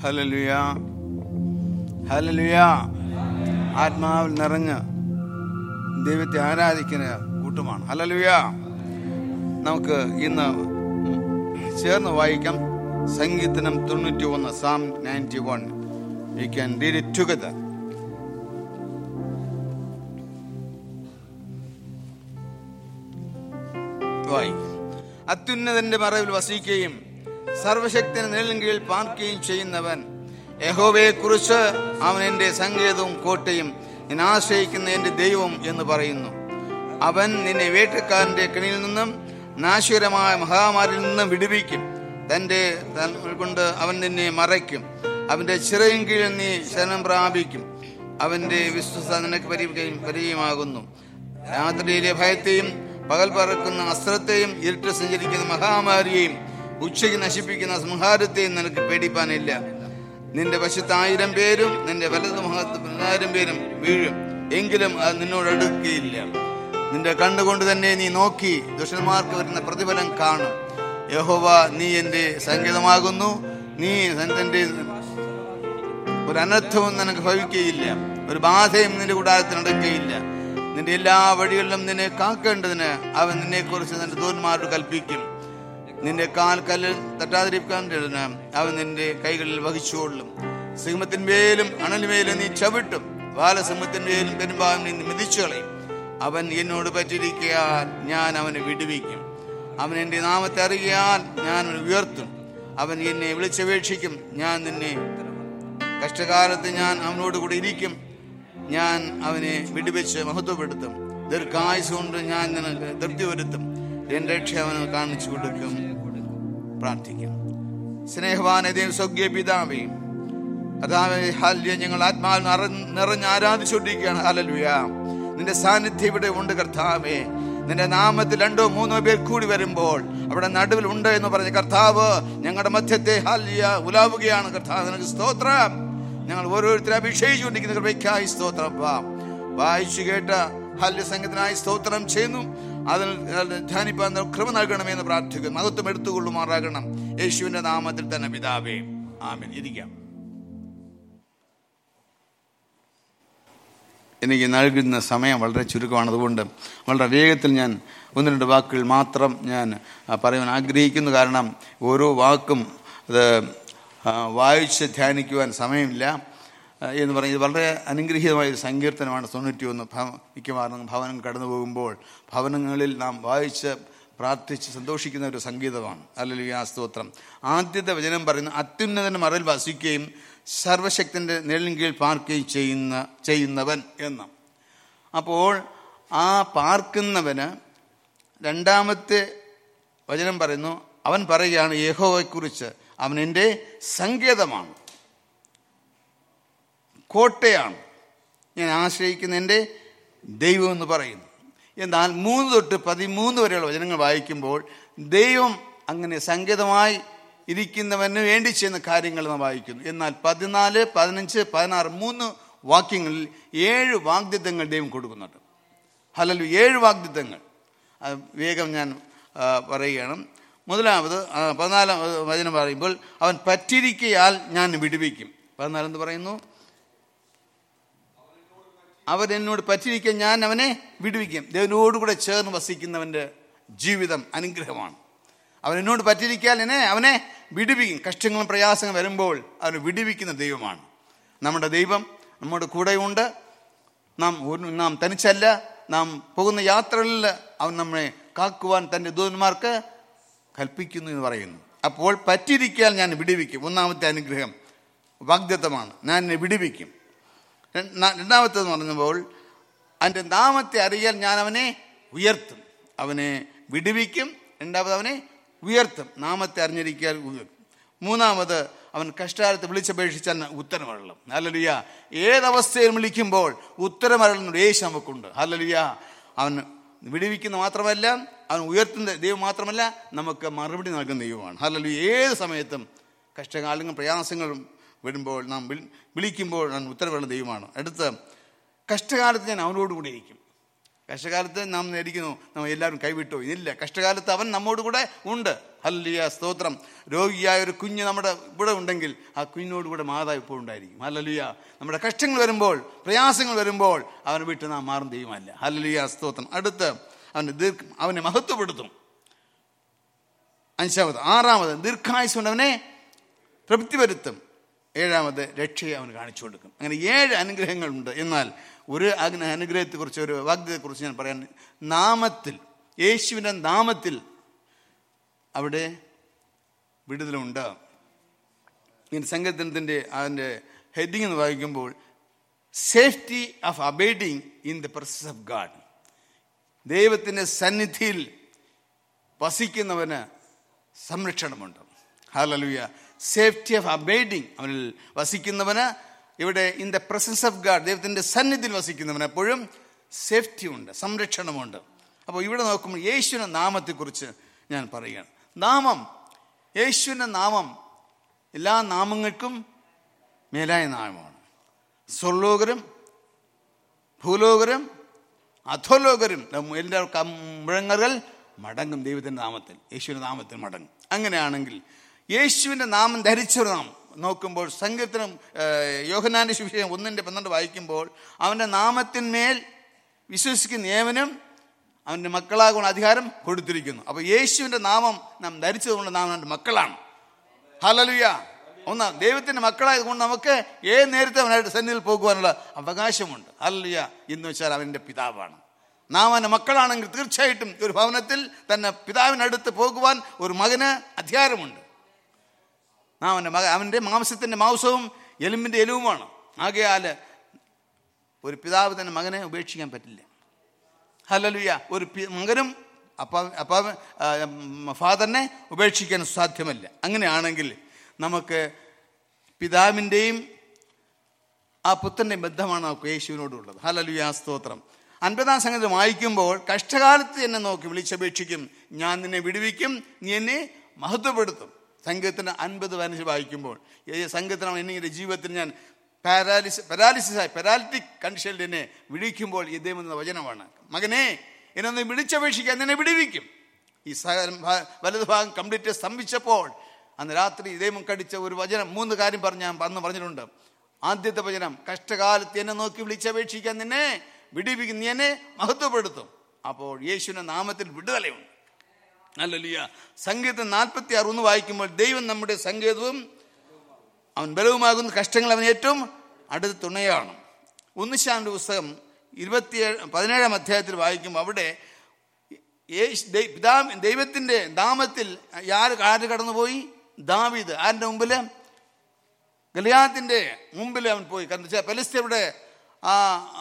ഹലലുയ ഹലലുയ ആത്മാവിൽ നിറഞ്ഞ് ദൈവത്തെ ആരാധിക്കുന്ന കൂട്ടമാണ് ഹലലുയ നമുക്ക് ഇന്ന് ചേർന്ന് വായിക്കാം സംഗീതനം തൊണ്ണൂറ്റി ഒന്ന് psalm ninety one we can read it together വായിക്കും അത്യുന്നതന്റെ മറവിൽ വസിക്കുകയും സർവശക്തിന് നിഴലിൻ കീഴിൽ പാർക്കുകയും ചെയ്യുന്നവൻ യഹോവയെ കുറിച്ച് അവൻ എന്റെ സങ്കേതവും കോട്ടയും ഞാൻ ആശ്രയിക്കുന്ന എന്റെ ദൈവം എന്ന് പറയുന്നു അവൻ നിന്നെ വേട്ടക്കാരന്റെ കണിയിൽ നിന്നും നാശകരമായ മഹാമാരിൽ നിന്നും വിടുവിക്കും തന്റെ തലമുറ കൊണ്ട് അവൻ നിന്നെ മറയ്ക്കും അവന്റെ ചിറയിൻ കീഴിൽ നീ ശരണം പ്രാപിക്കും അവന്റെ വിശ്വസത നിനക്ക് പരി- പരിചയമാകുന്നു രാത്രിയിലെ ഭയത്തെയും പകൽ പറക്കുന്ന അസ്ത്രത്തെയും ഇരുട്ട് സഞ്ചരിക്കുന്ന മഹാമാരിയെയും ഉച്ചയ്ക്ക് നശിപ്പിക്കുന്ന സംഹാരത്തെയും നിനക്ക് പേടിപ്പാനില്ല നിന്റെ വശത്ത് ആയിരം പേരും നിന്റെ വലതു മുഖത്ത് പതിനായിരം പേരും വീഴും എങ്കിലും അത് നിന്നോട് അടുക്കുകയില്ല നിന്റെ കണ്ണുകൊണ്ട് തന്നെ നീ നോക്കി ദുഷ്ടന്മാർക്ക് വരുന്ന പ്രതിഫലം കാണും യഹോവ നീ എന്റെ സംഗീതമാകുന്നു നീ തന്റെ ഒരു അനർത്ഥവും നിനക്ക് ഭവിക്കുകയില്ല ഒരു ബാധയും നിന്റെ കൂടാരത്തിൽ നടക്കുകയില്ല നിന്റെ എല്ലാ വഴികളിലും നിന്നെ കാക്കേണ്ടതിന് അവൻ നിന്നെ കുറിച്ച് നിന്റെ ദൂന്മാരോട് കൽപ്പിക്കും നിന്റെ കാൽ കല്ലിൽ തട്ടാതിരിക്കാണ്ടിരുന്ന് അവൻ നിന്റെ കൈകളിൽ വഹിച്ചുകൊള്ളും സിംഹത്തിന്മേലും അണലിമേലും നീ ചവിട്ടും ബാലസിംഹത്തിന്മേലും പെരുമ്പാലും നീ മിതിച്ചു കളയും അവൻ എന്നോട് പറ്റിയിരിക്കയാൽ ഞാൻ അവനെ വിടുവിക്കും അവൻ എൻ്റെ നാമത്തെ അറിയാൽ ഞാൻ അവനെ ഉയർത്തും അവൻ എന്നെ വിളിച്ചപേക്ഷിക്കും ഞാൻ നിന്നെ കഷ്ടകാലത്ത് ഞാൻ അവനോട് കൂടെ ഇരിക്കും ഞാൻ അവനെ വിടുവെച്ച് മഹത്വപ്പെടുത്തും ദീർഘായുസ് കൊണ്ട് ഞാൻ നിനക്ക് തൃപ്തി വരുത്തും എന്റെ രക്ഷ അവന് കാണിച്ചു കൊടുക്കും പ്രാർത്ഥിക്കും സ്നേഹവാനതയും സ്വഗ്യ പിതാവേ അതാവേ ഹാല്യ ഞങ്ങൾ ആത്മാവിൽ നിറ- നിറഞ്ഞ് ആരാധിച്ചുകൊണ്ടിരിക്കുകയാണ് ഹാലലുയ നിന്റെ സാന്നിധ്യം ഇവിടെ ഉണ്ട് കർത്താവേ നിന്റെ നാമത്തിൽ രണ്ടോ മൂന്നോ പേർ കൂടി വരുമ്പോൾ അവിടെ നടുവിൽ ഉണ്ട് എന്ന് പറഞ്ഞ കർത്താവ് ഞങ്ങളുടെ മധ്യത്തെ ഹാല്യ ഉലാവുകയാണ് കർത്താവ് നിനക്ക് സ്തോത്രം ഞങ്ങൾ ഓരോരുത്തരെ അഭിഷേകിച്ചുകൊണ്ടിരിക്കുന്ന കൃപയ്ക്കായി സ്തോത്രം അപ്പാ. വായിച്ചു കേട്ട ഹല്യ സംഘത്തിനായി സ്തോത്രം ചെയ്യുന്നു അതിൽ ധ്യാനിപ്പാൻ കൃപ നൽകണമെന്ന് പ്രാർത്ഥിക്കുന്നു മഹത്വം എടുത്തുകൊള്ളുമാറാകണം യേശുവിന്റെ നാമത്തിൽ തന്നെ പിതാവേ ആമേൻ ഇരിക്കാം എനിക്ക് നൽകുന്ന സമയം വളരെ ചുരുക്കമാണ് അതുകൊണ്ട് വളരെ വേഗത്തിൽ ഞാൻ ഒന്ന് രണ്ട് വാക്കുകൾ മാത്രം ഞാൻ ആ, പറയാൻ ആഗ്രഹിക്കുന്നു കാരണം ഓരോ വാക്കും അത് ആ, വായിച്ച് ധ്യാനിക്കുവാൻ സമയമില്ല ആ, എന്ന് പറഞ്ഞ് ഇത് വളരെ അനുഗ്രഹീതമായ ഒരു സങ്കീർത്തനമാണ് തൊണ്ണൂറ്റി ഒന്ന് മിക്കവാറും ഭവനം കടന്നു പോകുമ്പോൾ ഭവനങ്ങളിൽ നാം വായിച്ച് പ്രാർത്ഥിച്ച് സന്തോഷിക്കുന്ന ഒരു സംഗീതമാണ് അല്ലെങ്കിൽ ആ സ്തോത്രം ആദ്യത്തെ വചനം പറയുന്ന അത്യുന്നതന്റെ മറയിൽ വസിക്കുകയും സർവശക്തന്റെ നിഴലിൻ കീഴിൽ പാർക്കുകയും ചെയ്യുന്ന ചെയ്യുന്നവൻ എന്ന് അപ്പോൾ ആ പാർക്കുന്നവന് രണ്ടാമത്തെ വചനം പറയുന്നു അവൻ പറയുകയാണ് യഹോവയെക്കുറിച്ച് അവൻ എൻ്റെ സങ്കേതമാണ് കോട്ടയാണ് ഞാൻ ആശ്രയിക്കുന്ന എൻ്റെ ദൈവം എന്ന് പറയുന്നു എന്നാൽ മൂന്ന് തൊട്ട് പതിമൂന്ന് വരെയുള്ള വചനങ്ങൾ വായിക്കുമ്പോൾ ദൈവം അങ്ങനെ സങ്കേതമായി ഇരിക്കുന്നവന് വേണ്ടി ചെയ്യുന്ന കാര്യങ്ങൾ നാം വായിക്കുന്നു എന്നാൽ പതിനാല് പതിനഞ്ച് പതിനാറ് മൂന്ന് വാക്യങ്ങളിൽ ഏഴ് വാഗ്ദത്തങ്ങൾ ദൈവം കൊടുക്കുന്നുണ്ട് ഹലലു ഏഴ് വാഗ്ദത്തങ്ങൾ അത് വേഗം ഞാൻ ആ, പറയുകയാണ് മുതലാമത് ആ, പതിനാലാം വചനം പറയുമ്പോൾ അവൻ പറ്റിരിക്കയാൽ ഞാൻ വിടുവിക്കും പതിനാലെന്ന് പറയുന്നു അവൻ എന്നോട് പറ്റിരിക്കാൻ ഞാൻ അവനെ വിടുവിക്കും ദൈവനോടുകൂടെ ചേർന്ന് വസിക്കുന്നവന്റെ ജീവിതം അനുഗ്രഹമാണ് അവൻ എന്നോട് പറ്റിരിക്കാൻ എന്നെ അവനെ വിടുവിക്കും കഷ്ടങ്ങളും പ്രയാസങ്ങളും വരുമ്പോൾ അവനെ വിടുവിക്കുന്ന ദൈവമാണ് നമ്മുടെ ദൈവം നമ്മുടെ കൂടെയുണ്ട് നാം ഒരു- നാം തനിച്ചല്ല നാം പോകുന്ന യാത്രകളിൽ അവൻ നമ്മെ കാക്കുവാൻ തൻ്റെ ദൂതന്മാർക്ക് കൽപ്പിക്കുന്നു എന്ന് പറയുന്നു അപ്പോൾ പറ്റിയിരിക്കാൻ ഞാൻ വിടുവിക്കും ഒന്നാമത്തെ അനുഗ്രഹം വാഗ്ദത്തമാണ് ഞാൻ എന്നെ വിടുവിക്കും രണ്ടാ- രണ്ടാമത്തേന്ന് പറഞ്ഞപ്പോൾ അവൻ്റെ നാമത്തെ അറിയാൻ ഞാൻ അവനെ ഉയർത്തും അവനെ വിടുവിക്കും രണ്ടാമത് അവനെ ഉയർത്തും നാമത്തെ അറിഞ്ഞിരിക്കാൻ ഉയർത്തും മൂന്നാമത് അവൻ കഷ്ടാലത്ത് വിളിച്ചപേക്ഷിച്ചാൽ ഉത്തരമരളും ഹല്ലലുയ ഏതവസ്ഥയിൽ വിളിക്കുമ്പോൾ ഉത്തരമരളുന്ന യേശു നമുക്കുണ്ട് ഹല്ലലുയ അവൻ വിടുവിക്കുന്ന മാത്രമല്ല അവൻ ഉയർത്തുന്ന ദൈവം മാത്രമല്ല നമുക്ക് മറുപടി നൽകുന്ന ദൈവമാണ് ഹല്ലലുയ ഏത് സമയത്തും കഷ്ടകാലങ്ങളും പ്രയാസങ്ങളും വരുമ്പോൾ നാം വിളി- വിളിക്കുമ്പോൾ ഞാൻ ഉത്തരവുള്ള ദൈവമാണ് അടുത്ത് കഷ്ടകാലത്ത് ഞാൻ അവനോട് കൂടെ ഇരിക്കും കഷ്ടകാലത്ത് നാം നേടിക്കുന്നു നാം എല്ലാവരും കൈവിട്ടു ഇല്ല കഷ്ടകാലത്ത് അവൻ നമ്മോട് കൂടെ ഉണ്ട് ഹല്ലിയ സ്തോത്രം രോഗിയായ ഒരു കുഞ്ഞ് നമ്മുടെ ഇവിടെ ഉണ്ടെങ്കിൽ ആ കുഞ്ഞിനോട് കൂടെ മാതാവ് ഇപ്പോൾ ഉണ്ടായിരിക്കും ഹല്ലിയ നമ്മുടെ കഷ്ടങ്ങൾ വരുമ്പോൾ പ്രയാസങ്ങൾ വരുമ്പോൾ അവനെ വിട്ട് നാം മാറും ദൈവമല്ല ഹല്ലിയ സ്തോത്രം അടുത്ത് അവൻ്റെ ദീർഘ അവനെ മഹത്വപ്പെടുത്തും അഞ്ചാമത് ആറാമത് ദീർഘായുസ് കൊണ്ട് അവനെ തൃപ്തി വരുത്തും ഏഴാമത് രക്ഷയെ അവന് കാണിച്ചു കൊടുക്കും അങ്ങനെ ഏഴ് അനുഗ്രഹങ്ങളുണ്ട് എന്നാൽ ഒരു അഗ്ന അനുഗ്രഹത്തെക്കുറിച്ച് ഒരു വാഗ്ദത്തെക്കുറിച്ച് ഞാൻ പറയാൻ നാമത്തിൽ യേശുവിൻ്റെ നാമത്തിൽ അവിടെ വിടുതലുണ്ട് ഇങ്ങനെ സംഘത്തിനത്തിൻ്റെ അതിൻ്റെ ഹെഡിങ് എന്ന് വായിക്കുമ്പോൾ safety of abiding in the presence of God ദൈവത്തിൻ്റെ സന്നിധിയിൽ വസിക്കുന്നവന് സംരക്ഷണമുണ്ട് ഹാലലുയ സേഫ്റ്റി ഓഫ് അബൈഡിങ് അവനിൽ വസിക്കുന്നവന് ഇവിടെ in the presence of God ദൈവത്തിൻ്റെ സന്നിധിയിൽ വസിക്കുന്നവന് എപ്പോഴും സേഫ്റ്റി ഉണ്ട് സംരക്ഷണമുണ്ട് അപ്പോൾ ഇവിടെ നോക്കുമ്പോൾ യേശുവിൻ്റെ നാമത്തെക്കുറിച്ച് ഞാൻ പറയുകയാണ് നാമം യേശുവിൻ്റെ നാമം എല്ലാ നാമങ്ങൾക്കും മേലായ നാമമാണ് സ്വർലോകരും ഭൂലോകരും അധോലോകരും എല്ലാ മുഴങ്ങറുകൾ മടങ്ങും ദൈവത്തിൻ്റെ നാമത്തിൽ യേശുവിൻ്റെ നാമത്തിൽ മടങ്ങും അങ്ങനെയാണെങ്കിൽ യേശുവിൻ്റെ നാമം ധരിച്ചൊരു നാം നോക്കുമ്പോൾ സംഘത്തിനും യോഹനാന്റെ സുവിശേഷം ഒന്നിൻ്റെ പന്ത്രണ്ട് വായിക്കുമ്പോൾ അവൻ്റെ നാമത്തിന്മേൽ വിശ്വസിക്കുന്ന ഏവനും അവൻ്റെ മക്കളാകുന്ന അധികാരം കൊടുത്തിരിക്കുന്നു അപ്പോൾ യേശുവിൻ്റെ നാമം നാം ധരിച്ചതുകൊണ്ട് നാം അവൻ്റെ മക്കളാണ് ഹലലുയ ഒന്ന് ദൈവത്തിൻ്റെ മക്കളായതുകൊണ്ട് നമുക്ക് ഏത് നേരത്തെ അവനായിട്ട് സന്നിധിയിൽ പോകുവാനുള്ള അവകാശമുണ്ട് ഹലലുയ എന്ന് വെച്ചാൽ അവൻ്റെ പിതാവാണ് നാം അവൻ്റെ മക്കളാണെങ്കിൽ തീർച്ചയായിട്ടും ഒരു ഭവനത്തിൽ തന്നെ പിതാവിനടുത്ത് പോകുവാൻ ഒരു മകന് അധികാരമുണ്ട് നാം അവൻ്റെ മക അവൻ്റെ മാംസത്തിൻ്റെ മാംസവും എലുമ്പിൻ്റെ എലുവുമാണ് ആകയാൽ ഒരു പിതാവ് തന്നെ മകനെ ഉപേക്ഷിക്കാൻ പറ്റില്ല ഹലലുയ ഒരു മകനും അപ്പ അപ്പ ഫാദറിനെ ഉപേക്ഷിക്കാൻ സാധ്യമല്ല അങ്ങനെയാണെങ്കിൽ നമുക്ക് പിതാവിൻ്റെയും ആ പുത്രൻ്റെയും ബന്ധമാണ് നമുക്ക് യേശുവിനോടുള്ളത് ഹലലുയ സ്തോത്രം അൻപതാം സംഗതി വായിക്കുമ്പോൾ കഷ്ടകാലത്ത് എന്നെ നോക്കി വിളിച്ചപേക്ഷിക്കും ഞാൻ നിന്നെ വിടുവിക്കും നീ എന്നെ മഹത്വപ്പെടുത്തും സംഘത്തിന് അൻപത് പതിനഞ്ച് വായിക്കുമ്പോൾ ഈ സംഘത്തിനാണ് എന്നെ ജീവിതത്തിൽ ഞാൻ പാരാലിസ് പാരാലിസിസായി പാരാലിറ്റിക് കണ്ടീഷനിൽ എന്നെ വിളിക്കുമ്പോൾ ഇദ്ദേഹം എന്ന വചനമാണ് മകനെ എന്നെ വിളിച്ചപേക്ഷിക്കാൻ നിന്നെ വിടുവിക്കും ഈ വലതു ഭാഗം കംപ്ലീറ്റ് സ്തംഭിച്ചപ്പോൾ അന്ന് രാത്രി ഇദ്ദേഹം കടിച്ച ഒരു വചനം മൂന്ന് കാര്യം പറഞ്ഞ് ഞാൻ അന്ന് പറഞ്ഞിട്ടുണ്ട് ആദ്യത്തെ വചനം കഷ്ടകാലത്ത് എന്നെ നോക്കി വിളിച്ചപേക്ഷിക്കാൻ നിന്നെ വിടിവിക്കും നീ എന്നെ മഹത്വപ്പെടുത്തും അപ്പോൾ യേശുവിൻ്റെ നാമത്തിൽ വിടുതലയുണ്ട് അല്ലല്ലിയ സംഗീതം നാൽപ്പത്തി ആറ് ഒന്ന് വായിക്കുമ്പോൾ ദൈവം നമ്മുടെ സംഗീതവും അവൻ ബലവുമാകുന്ന കഷ്ടങ്ങൾ അവൻ ഏറ്റവും അടുത്ത തുണയാണ് ഉന്നുശാന്റെ പുസ്തകം ഇരുപത്തിയേഴ് പതിനേഴാം അധ്യായത്തിൽ വായിക്കുമ്പോൾ അവിടെ പിതാ ദൈവത്തിൻ്റെ നാമത്തിൽ ആര് ആര് കടന്നുപോയി ദാവീദ് ആരുടെ മുമ്പിൽ ഗലിയാത്തിൻ്റെ മുമ്പിൽ അവൻ പോയി കാരണം വെച്ചാൽ ഫലിസ്തീനയുടെ ആ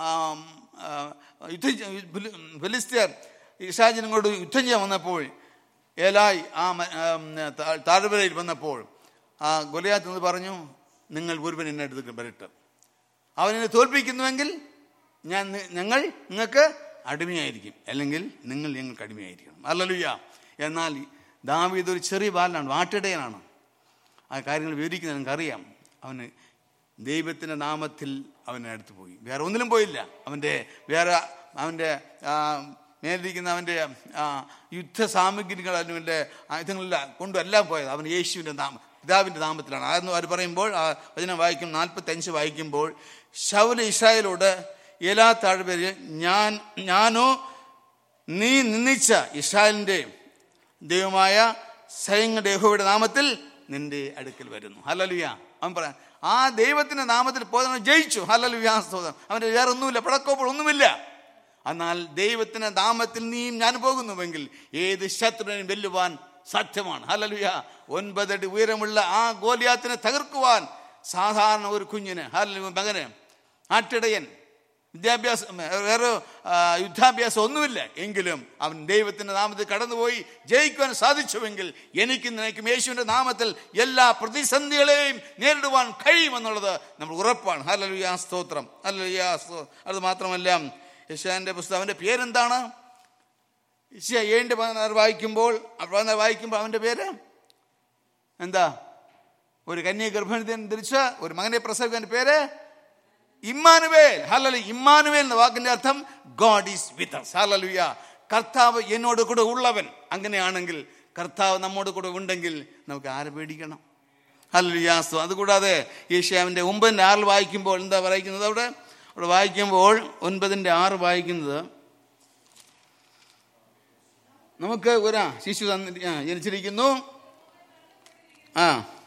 യുദ്ധം ഫലിസ്തീർ ഇഷാജിനോട് യുദ്ധം ചെയ്യാൻ വന്നപ്പോൾ ഏലായി ആ താഴ്വരയിൽ വന്നപ്പോൾ ആ ഗൊലിയാത്ത് എന്ന് പറഞ്ഞു നിങ്ങൾ ഒരുവൻ എന്നെ അടുത്ത് വരട്ടെ അവനെന്നെ തോൽപ്പിക്കുന്നുവെങ്കിൽ ഞാൻ ഞങ്ങൾ നിങ്ങൾക്ക് അടിമയായിരിക്കും അല്ലെങ്കിൽ നിങ്ങൾ ഞങ്ങൾക്ക് അടിമയായിരിക്കണം അല്ലലുയ്യ എന്നാൽ ദാവീദ് ഒരു ചെറിയ ബാലനാണ് വാട്ടിടയനാണ് ആ കാര്യങ്ങൾ വിവരിക്കുന്നത് എനിക്കറിയാം അവന് ദൈവത്തിൻ്റെ നാമത്തിൽ അവനെ അടുത്ത് പോയി വേറെ ഒന്നിലും പോയില്ല അവൻ്റെ വേറെ അവൻ്റെ മേലിരിക്കുന്ന അവൻ്റെ യുദ്ധ സാമഗ്രികൾ അവൻ്റെ ആയുധങ്ങളെല്ലാം കൊണ്ടുമെല്ലാം പോയത് അവൻ യേശുവിൻ്റെ നാമം പിതാവിൻ്റെ നാമത്തിലാണ് അതെന്ന് അവർ പറയുമ്പോൾ ആ വചനം വായിക്കും നാൽപ്പത്തഞ്ച് വായിക്കുമ്പോൾ ശൗല ഇസ്രായേലോട് എല്ലാ താഴ്വരയിൽ ഞാൻ ഞാനോ നീ നിന്ദിച്ച ഇസ്രായേലിൻ്റെ ദൈവമായ സൈന്യങ്ങളുടെ യഹോവയുടെ നാമത്തിൽ നിന്റെ അടുക്കൽ വരുന്നു ഹലലുയ അവൻ പറയാൻ ആ ദൈവത്തിന്റെ നാമത്തിൽ പോയവൻ ജയിച്ചു ഹലലുയ സ്തോത്രം അവൻ്റെ വേറെ ഒന്നുമില്ല പടക്കോപ്പോൾ ഒന്നുമില്ല എന്നാൽ ദൈവത്തിന്റെ നാമത്തിൽ നീയും ഞാൻ പോകുന്നുവെങ്കിൽ ഏത് ശത്രുവിനെയും വെല്ലുവാൻ സാധ്യമാണ് ഹലലുയ ഒൻപതടി ഉയരമുള്ള ആ ഗോലിയാത്തിനെ തകർക്കുവാൻ സാധാരണ ഒരു കുഞ്ഞിന് ഹലലു മകന് ആട്ടിടയൻ വിദ്യാഭ്യാസം വേറെ യുദ്ധാഭ്യാസം ഒന്നുമില്ല എങ്കിലും അവൻ ദൈവത്തിന്റെ നാമത്തിൽ കടന്നുപോയി ജയിക്കുവാൻ സാധിച്ചുവെങ്കിൽ എനിക്കും നിനക്കും യേശുവിന്റെ നാമത്തിൽ എല്ലാ പ്രതിസന്ധികളെയും നേരിടുവാൻ കഴിയുമെന്നുള്ളത് നമ്മൾ ഉറപ്പാണ് ഹലലുയാ സ്തോത്രം ഹലലുയാ അത് മാത്രമല്ല യശാന്റെ പുസ്തകം അവന്റെ പേരെന്താണ് യശ ഏഴിന്റെ പതിനാറ് വായിക്കുമ്പോൾ പതിനാറ് വായിക്കുമ്പോൾ അവന്റെ പേര് എന്താ ഒരു കന്യ ഗർഭണി ധരിച്ച ഒരു മകനെ പ്രസവിക്കാൻ പേര് ഇമ്മാനുവേൽ ഹലലു ഇമ്മാനുവേൽ എന്ന വാക്കിന്റെ അർത്ഥം God is with us hallelujah കർത്താവ് എന്നോട് കൂടെ ഉള്ളവൻ അങ്ങനെയാണെങ്കിൽ കർത്താവ് നമ്മോട് കൂടെ ഉണ്ടെങ്കിൽ നമുക്ക് ആരെ പേടിക്കണം ഹല്ലുയാസ്തു അതുകൂടാതെ ഏഷ്യാവിൻ്റെ ഒമ്പതിൻ്റെ ആറിൽ വായിക്കുമ്പോൾ എന്താ വായിക്കുന്നത് അവിടെ അവിടെ വായിക്കുമ്പോൾ ഒൻപതിൻ്റെ ആറ് വായിക്കുന്നത് നമുക്ക് ഒരാ ശിശു തന്നി ആ, ജനിച്ചിരിക്കുന്നു ആ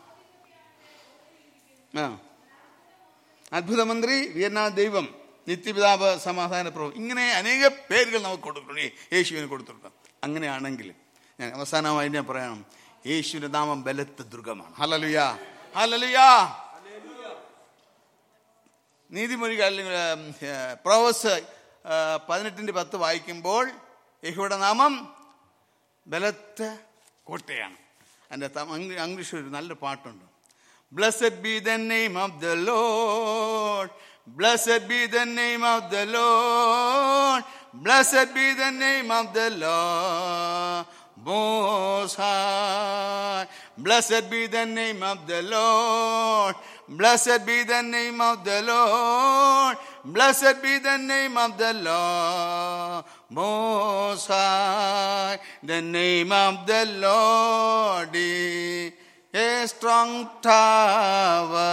ആ അത്ഭുതമന്ത്രി വീരനാഥ ദൈവം നിത്യപിതാവ് സമാധാന പ്രഭു ഇങ്ങനെ അനേക പേരുകൾ നമുക്ക് കൊടുക്കണം യേശുവിന് കൊടുത്തിട്ടുണ്ട് അങ്ങനെയാണെങ്കിൽ ഞാൻ അവസാനമായി ഞാൻ പറയണം യേശുവിന്റെ നാമം ബലത്ത് ദുർഗമാണ് ഹലലുയ ഹലലുയ നീതിമൊഴികൾ അല്ലെങ്കിൽ പ്രൊവസ് പതിനെട്ടിൻ്റെ പത്ത് വായിക്കുമ്പോൾ യഹോയുടെ നാമം ബലത്ത് കോട്ടയാണ് എൻ്റെ ഇംഗ്ലീഷ് ഒരു നല്ല പാട്ടുണ്ട് blessed be the name of the Lord blessed be the name of the Lord blessed be the name of the Lord Most High. Blessed be the name of the Lord. Blessed be the name of the Lord. Blessed be the name of the Lord. Most High. The name of the Lord is a strong tower.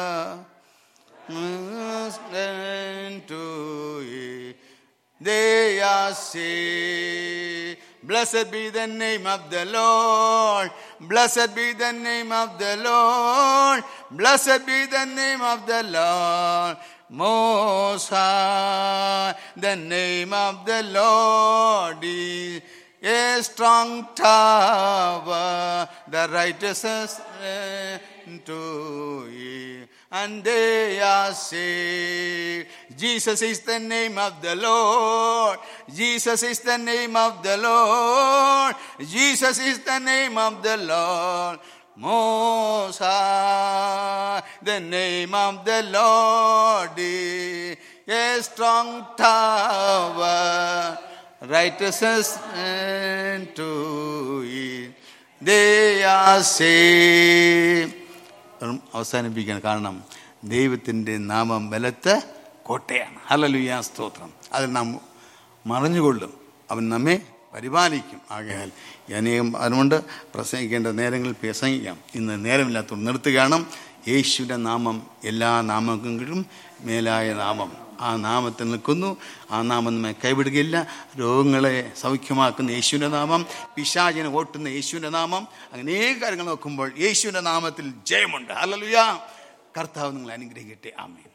to it. They are saved. Blessed be the name of the Lord. Blessed be the name of the Lord. Blessed be the name of the Lord. Most High. The name of the Lord is a strong tower. The righteous to it, and they are saved. Jesus is the name of the Lord. Jesus is the name of the Lord. Jesus is the name of the Lord. Most High, the name of the Lord is a strong tower. Righteousness to it. They are saved. അവസാനിപ്പിക്കാൻ കാരണം ദൈവത്തിൻ്റെ നാമം ബലത്ത് കോട്ടയാണ് ഹലലുയ സ്തോത്രം അതിൽ നാം മറിഞ്ഞുകൊള്ളും അവൻ നമ്മെ പരിപാലിക്കും ആകയാൽ അനേകം അതുകൊണ്ട് പ്രസംഗിക്കേണ്ട നേരങ്ങളിൽ പ്രസംഗിക്കാം ഇന്ന് നേരമില്ലാത്തത് നിർത്തുകയാണ് യേശുവിൻ്റെ നാമം എല്ലാ നാമങ്ങൾക്കും മേലായ നാമം ആ നാമത്തിൽ നിൽക്കുന്നു ആ നാമം നമ്മെ കൈവിടുകയില്ല രോഗങ്ങളെ സൗഖ്യമാക്കുന്ന യേശുവിൻ്റെ നാമം പിശാചിനെ ഓട്ടുന്ന യേശുവിൻ്റെ നാമം അനേക കാര്യങ്ങൾ നോക്കുമ്പോൾ യേശുവിൻ്റെ നാമത്തിൽ ജയമുണ്ട് അല്ലലുയ കർത്താവ് നിങ്ങൾ അനുഗ്രഹിക്കട്ടെ ആമേൻ